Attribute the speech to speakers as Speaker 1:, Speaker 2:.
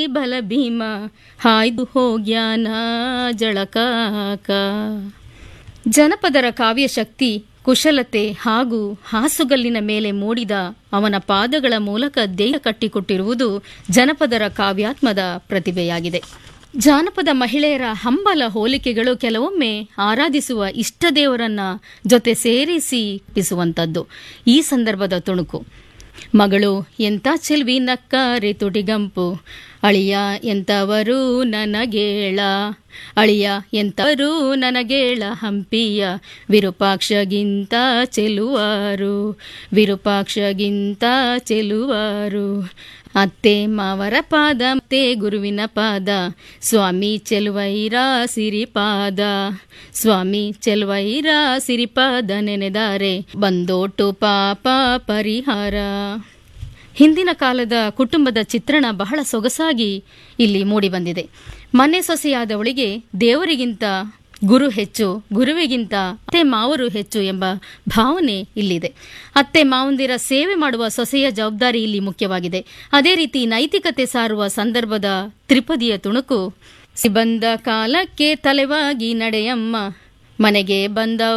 Speaker 1: ಬಲ ಭೀಮ ಹಾಯ್ದು ಹೋಗ್ಯಾನ ಜಳಕಾಕ ಜನಪದರ ಕಾವ್ಯಶಕ್ತಿ ಕುಶಲತೆ ಹಾಗೂ ಹಾಸುಗಲ್ಲಿನ ಮೇಲೆ ಮೂಡಿದ ಅವನ ಪಾದಗಳ ಮೂಲಕ ದೇಹ ಕಟ್ಟಿಕೊಟ್ಟಿರುವುದು ಜನಪದರ ಕಾವ್ಯಾತ್ಮದ ಪ್ರತಿಭೆಯಾಗಿದೆ ಜಾನಪದ ಮಹಿಳೆಯರ ಹಂಬಲ ಹೋಲಿಕೆಗಳು ಕೆಲವೊಮ್ಮೆ ಆರಾಧಿಸುವ ಇಷ್ಟದೇವರನ್ನ ಜೊತೆ ಸೇರಿಸಿ ಪಿಸುವಂಥದ್ದು ಈ ಸಂದರ್ಭದ ತುಣುಕು ಮಗಳು ಎಂತ ಚೆಲ್ವಿ ನಕ್ಕಾರೆ ತುಟಿಗಂಪು ಅಳಿಯ ಎಂತವರು ನನಗೇಳ ಅಳಿಯ ಎಂತವರು ನನಗೇಳ ಹಂಪಿಯ ವಿರೂಪಾಕ್ಷಗಿಂತ ಚೆಲುವಾರು ವಿರೂಪಾಕ್ಷಗಿಂತ ಚೆಲುವಾರು ಅತ್ತೆ ಮಾವರ ಪಾದ ಮತ್ತೆ ಗುರುವಿನ ಪಾದ ಸ್ವಾಮಿ ಚೆಲುವೈರ ಸಿರಿಪಾದ ಸ್ವಾಮಿ ಚೆಲುವೈರ ಸಿರಿಪಾದ ನೆನೆದಾರೆ ಬಂದೋಟು ಪಾಪ ಪರಿಹಾರ ಹಿಂದಿನ ಕಾಲದ ಕುಟುಂಬದ ಚಿತ್ರಣ ಬಹಳ ಸೊಗಸಾಗಿ ಇಲ್ಲಿ ಮೂಡಿಬಂದಿದೆ ಮನೆ ಸೊಸೆಯಾದವಳಿಗೆ ದೇವರಿಗಿಂತ ಗುರು ಹೆಚ್ಚು ಗುರುವಿಗಿಂತ ಅತ್ತೆ ಮಾವರು ಹೆಚ್ಚು ಎಂಬ ಭಾವನೆ ಇಲ್ಲಿದೆ ಅತ್ತೆ ಮಾವಂದಿರ ಸೇವೆ ಮಾಡುವ ಸೊಸೆಯ ಜವಾಬ್ದಾರಿ ಇಲ್ಲಿ ಮುಖ್ಯವಾಗಿದೆ ಅದೇ ರೀತಿ ನೈತಿಕತೆ ಸಾರುವ ಸಂದರ್ಭದ ತ್ರಿಪದಿಯ ತುಣುಕು ಬಂದ ಕಾಲಕ್ಕೆ ತಲೆವಾಗಿ ನಡೆಯಮ್ಮ ಮನೆಗೆ ಬಂದ